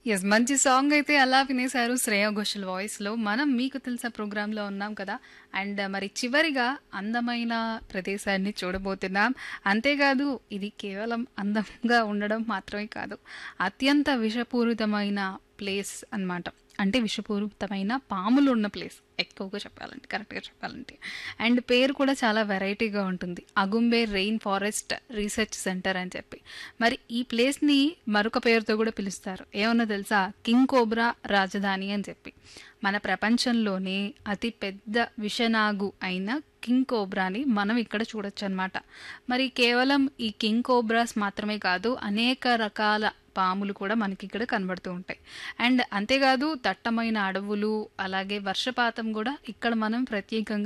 Yes. మంచి song అయితే అలా వినేశారు శ్రేయ ఘోషల్ వాయిస్‌లో. మనం మీకు తెలుసా ప్రోగ్రామ్‌లో ఉన్నాం కదా! అండ్ మరి చివరిగా అందమైన ప్రదేశాన్ని చూడబోతున్నాం. అంతేకాదు ఇది కేవలం అందంగా ఉండడం మాత్రమే కాదు. అత్యంత విషపూరితమైన ప్లేస్ అన్నమాట. అంటే విషపూరితమైన పాములు ఉన్న ప్లేస్ ఎక్కువగా చెప్పాలంటే కరెక్ట్‌గా చెప్పాలంటే. అండ్ పేరు కూడా చాలా వెరైటీగా ఉంటుంది. Agumbe rain forest research centre అని చెప్పి. మరి ఈ ప్లేస్‌ని మరొక పేరుతో కూడా పిలుస్తారు. ఏమన్నా తెలుసా? కింగ్ కోబ్రా రాజధాని అని చెప్పి. మన ప్రపంచంలోనే అతి పెద్ద విషనాగు అయిన కింగ్ కోబ్రాని మనం ఇక్కడ చూడొచ్చనమాట. మరి కేవలం ఈ కింగ్ కోబ్రాస్ మాత్రమే కాదు అనేక రకాల పాములు కూడా మనకిక్కడ కనబడుతూ ఉంటాయి. అండ్ అంతేకాదు దట్టమైన అడవులు, అలాగే వర్షపాతం గూడా ఇక్కడ మనం ప్రత్యేకంగా